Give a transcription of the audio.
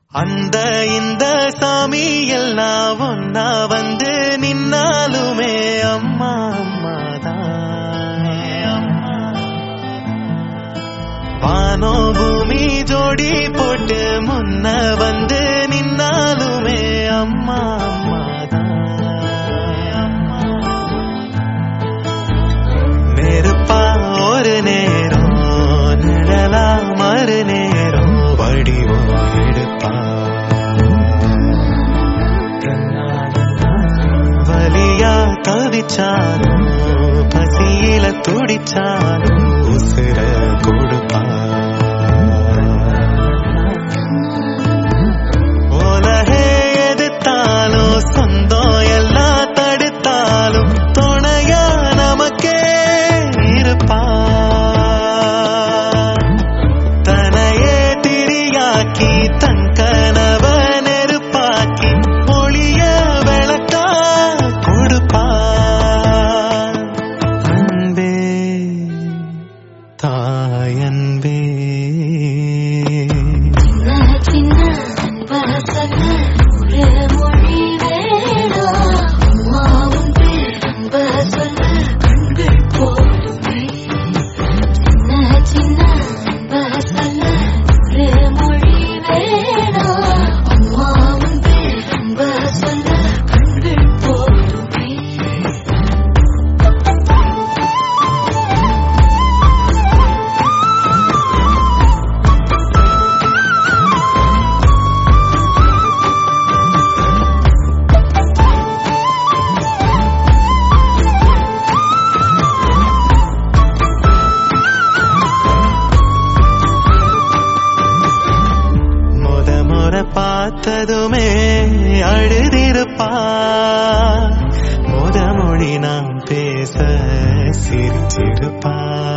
அந்த இந்த சாமி எல்லாம் ஒன்னா வந்து நின்னாலுமே அம்மா அம்மாதான் வானோ பூமி ஜோடி போட்டு முன்ன வந்து நின்னாலுமே அம்மா அம்மாதான் நெருப்பா ஒரு நேரம் நிழலா மறு நேரம் வடிவம் எடுப்பா வலியா தவிச்சாலும் பசியில துடிச்சாலும் உசுர கொடுப்பா உலகே எதிர்த்தாலும் சொந்தம் எல்லாம் தடுத்தாலும் துணையா நமக்கே இருப்பா தனையே திரியாக்கி தன் கனவ நெருப்பாக்கி ஒளிய விளக்கா கொடுப்பா அன்பே தாயன்பே சின்ன சின்ன அன்ப சொல்ல ஒரு மொழி வேணாம் அம்மாவும் பேரன்ப சொல்ல கண்கள் போதுமே சின்ன சின்ன அன்ப சொல்ல ஒரு மொழி வேணாம் அம்மாவும் பேரன்ப சொல்ல கண்கள் போதுமே முத முறை பார்த்ததுமே அழுதிருப்பா முத மொழி நாம் பேச சிரிச்சிருப்பா